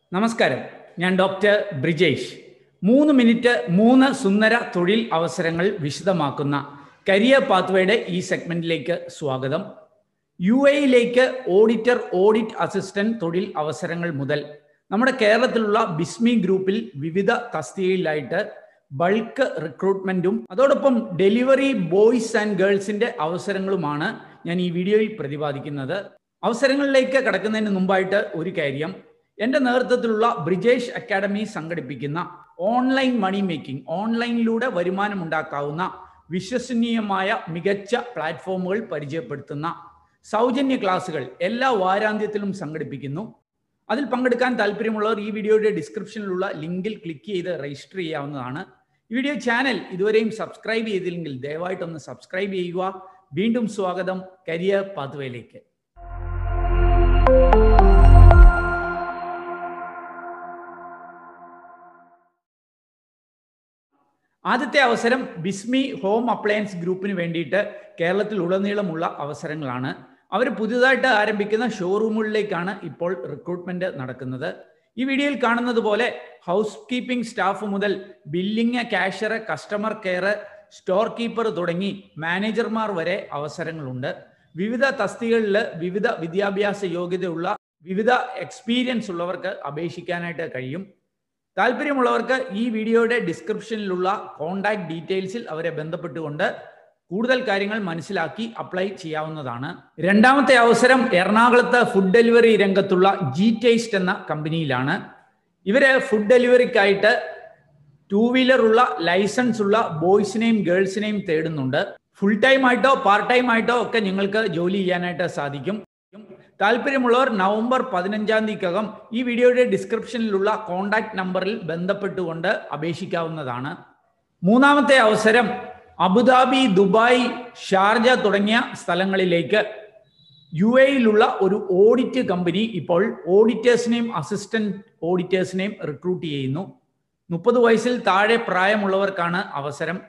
നമസ്കാരം ഞാൻ ഡോക്ടർ ബ്രിജേഷ് മൂന്ന് മിനിറ്റ് മൂന്ന് സുന്ദര തൊഴിൽ അവസരങ്ങൾ വിശദമാക്കുന്ന കരിയർ പാത്വേയുടെ ഈ സെഗ്മെന്റിലേക്ക് സ്വാഗതം യു എയിലേക്ക് ഓഡിറ്റർ ഓഡിറ്റ് അസിസ്റ്റന്റ് തൊഴിൽ അവസരങ്ങൾ മുതൽ നമ്മുടെ കേരളത്തിലുള്ള ബിസ്മി ഗ്രൂപ്പിൽ വിവിധ തസ്തികയിലായിട്ട് ബൾക്ക് റിക്രൂട്ട്മെന്റും അതോടൊപ്പം ഡെലിവറി ബോയ്സ് ആൻഡ് ഗേൾസിന്റെ അവസരങ്ങളുമാണ് ഞാൻ ഈ വീഡിയോയിൽ പ്രതിപാദിക്കുന്നത് അവസരങ്ങളിലേക്ക് കടക്കുന്നതിന് മുമ്പായിട്ട് ഒരു കാര്യം എൻ്റെ നേതൃത്വത്തിലുള്ള ബ്രിജേഷ് അക്കാഡമി സംഘടിപ്പിക്കുന്ന ഓൺലൈൻ മണി മേക്കിംഗ് ഓൺലൈനിലൂടെ വരുമാനം ഉണ്ടാക്കാവുന്ന വിശ്വസനീയമായ മികച്ച പ്ലാറ്റ്ഫോമുകൾ പരിചയപ്പെടുത്തുന്ന സൗജന്യ ക്ലാസുകൾ എല്ലാ വാരാന്ത്യത്തിലും സംഘടിപ്പിക്കുന്നു അതിൽ പങ്കെടുക്കാൻ താല്പര്യമുള്ളവർ ഈ വീഡിയോയുടെ ഡിസ്ക്രിപ്ഷനിലുള്ള ലിങ്കിൽ ക്ലിക്ക് ചെയ്ത് രജിസ്റ്റർ ചെയ്യാവുന്നതാണ് ഈ വീഡിയോ ചാനൽ ഇതുവരെയും സബ്സ്ക്രൈബ് ചെയ്തില്ലെങ്കിൽ ദയവായിട്ടൊന്ന് സബ്സ്ക്രൈബ് ചെയ്യുക വീണ്ടും സ്വാഗതം കരിയർ പാത്വേയിലേക്ക് ആദ്യത്തെ അവസരം ബിസ്മി ഹോം അപ്ലയൻസ് ഗ്രൂപ്പിന് വേണ്ടിയിട്ട് കേരളത്തിൽ ഉടനീളമുള്ള അവസരങ്ങളാണ് അവർ പുതിയതായിട്ട് ആരംഭിക്കുന്ന ഷോറൂമുകളിലേക്കാണ് ഇപ്പോൾ റിക്രൂട്ട്മെന്റ് നടക്കുന്നത് ഈ വീഡിയോയിൽ കാണുന്നത് പോലെ ഹൗസ് കീപ്പിംഗ് സ്റ്റാഫ് മുതൽ billing cashier customer care store keeper തുടങ്ങി മാനേജർമാർ വരെ അവസരങ്ങളുണ്ട് വിവിധ തസ്തികളിൽ വിവിധ വിദ്യാഭ്യാസ യോഗ്യതയുള്ള വിവിധ എക്സ്പീരിയൻസ് ഉള്ളവർക്ക് അപേക്ഷിക്കാനായിട്ട് കഴിയും താല്പര്യമുള്ളവർക്ക് ഈ വീഡിയോയുടെ ഡിസ്ക്രിപ്ഷനിലുള്ള കോണ്ടാക്ട് ഡീറ്റെയിൽസിൽ അവരെ ബന്ധപ്പെട്ടുകൊണ്ട് കൂടുതൽ കാര്യങ്ങൾ മനസ്സിലാക്കി അപ്ലൈ ചെയ്യാവുന്നതാണ് രണ്ടാമത്തെ അവസരം എറണാകുളത്ത് ഫുഡ് ഡെലിവറി രംഗത്തുള്ള ജി ടേസ്റ്റ് എന്ന കമ്പനിയിലാണ് ഇവര് ഫുഡ് ഡെലിവറിക്കായിട്ട് ടൂ വീലർ ഉള്ള ലൈസൻസ് ഉള്ള ബോയ്സിനെയും ഗേൾസിനെയും തേടുന്നുണ്ട് ഫുൾ ടൈം ആയിട്ടോ പാർട്ട് ടൈം ആയിട്ടോ ഒക്കെ നിങ്ങൾക്ക് ജോലി ചെയ്യാനായിട്ട് സാധിക്കും താല്പര്യമുള്ളവർ നവംബർ പതിനഞ്ചാം തീയതിക്കകം ഈ വീഡിയോയുടെ ഡിസ്ക്രിപ്ഷനിലുള്ള കോണ്ടാക്ട് നമ്പറിൽ ബന്ധപ്പെട്ടുകൊണ്ട് അപേക്ഷിക്കാവുന്നതാണ് മൂന്നാമത്തെ അവസരം അബുദാബി ദുബായ് ഷാർജ തുടങ്ങിയ സ്ഥലങ്ങളിലേക്ക് യു എയിലുള്ള ഒരു ഓഡിറ്റ് കമ്പനി ഇപ്പോൾ ഓഡിറ്റേഴ്സിനെയും അസിസ്റ്റന്റ് ഓഡിറ്റേഴ്സിനെയും റിക്രൂട്ട് ചെയ്യുന്നു മുപ്പത് വയസ്സിൽ താഴെ പ്രായമുള്ളവർക്കാണ് അവസരം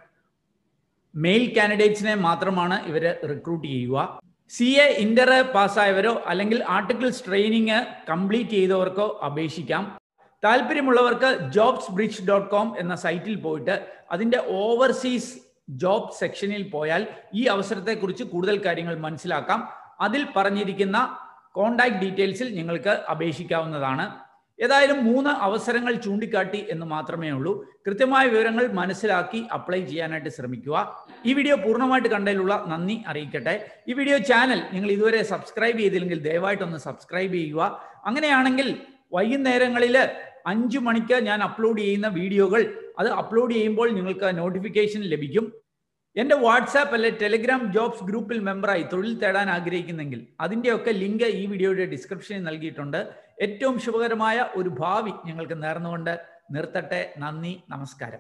മെയിൽ കാൻഡിഡേറ്റ്സിനെ മാത്രമാണ് ഇവർ റിക്രൂട്ട് ചെയ്യുക സി എ ഇന്റർ പാസ്സായവരോ അല്ലെങ്കിൽ ആർട്ടിക്കിൾസ് ട്രെയിനിങ് കംപ്ലീറ്റ് ചെയ്തവർക്കോ അപേക്ഷിക്കാം താല്പര്യമുള്ളവർക്ക് ജോബ്സ് ബ്രിഡ്ജ് ഡോട്ട് കോം എന്ന സൈറ്റിൽ പോയിട്ട് അതിൻ്റെ ഓവർസീസ് ജോബ് സെക്ഷനിൽ പോയാൽ ഈ അവസരത്തെക്കുറിച്ച് കൂടുതൽ കാര്യങ്ങൾ മനസ്സിലാക്കാം അതിൽ പറഞ്ഞിരിക്കുന്ന കോണ്ടാക്ട് ഡീറ്റെയിൽസിൽ നിങ്ങൾക്ക് അപേക്ഷിക്കാവുന്നതാണ് ഏതായാലും മൂന്ന് അവസരങ്ങൾ ചൂണ്ടിക്കാട്ടി എന്ന് മാത്രമേ ഉള്ളൂ കൃത്യമായ വിവരങ്ങൾ മനസ്സിലാക്കി അപ്ലൈ ചെയ്യാനായിട്ട് ശ്രമിക്കുക ഈ വീഡിയോ പൂർണ്ണമായിട്ട് കണ്ടതിലുള്ള നന്ദി അറിയിക്കട്ടെ ഈ വീഡിയോ ചാനൽ നിങ്ങൾ ഇതുവരെ സബ്സ്ക്രൈബ് ചെയ്തില്ലെങ്കിൽ ദയവായിട്ടൊന്ന് സബ്സ്ക്രൈബ് ചെയ്യുക അങ്ങനെയാണെങ്കിൽ വൈകുന്നേരങ്ങളിൽ അഞ്ചു മണിക്ക് ഞാൻ അപ്ലോഡ് ചെയ്യുന്ന വീഡിയോകൾ അത് അപ്ലോഡ് ചെയ്യുമ്പോൾ നിങ്ങൾക്ക് നോട്ടിഫിക്കേഷൻ ലഭിക്കും എൻ്റെ വാട്സാപ്പ് അല്ലെ ടെലിഗ്രാം ജോബ്സ് ഗ്രൂപ്പിൽ മെമ്പറായി തൊഴിൽ തേടാൻ ആഗ്രഹിക്കുന്നെങ്കിൽ അതിൻ്റെയൊക്കെ ലിങ്ക് ഈ വീഡിയോയുടെ ഡിസ്ക്രിപ്ഷനിൽ നൽകിയിട്ടുണ്ട് ഏറ്റവും ശുഭകരമായ ഒരു ഭാവി ഞങ്ങൾക്ക് നേർന്നുകൊണ്ട് നിർത്തട്ടെ നന്ദി നമസ്കാരം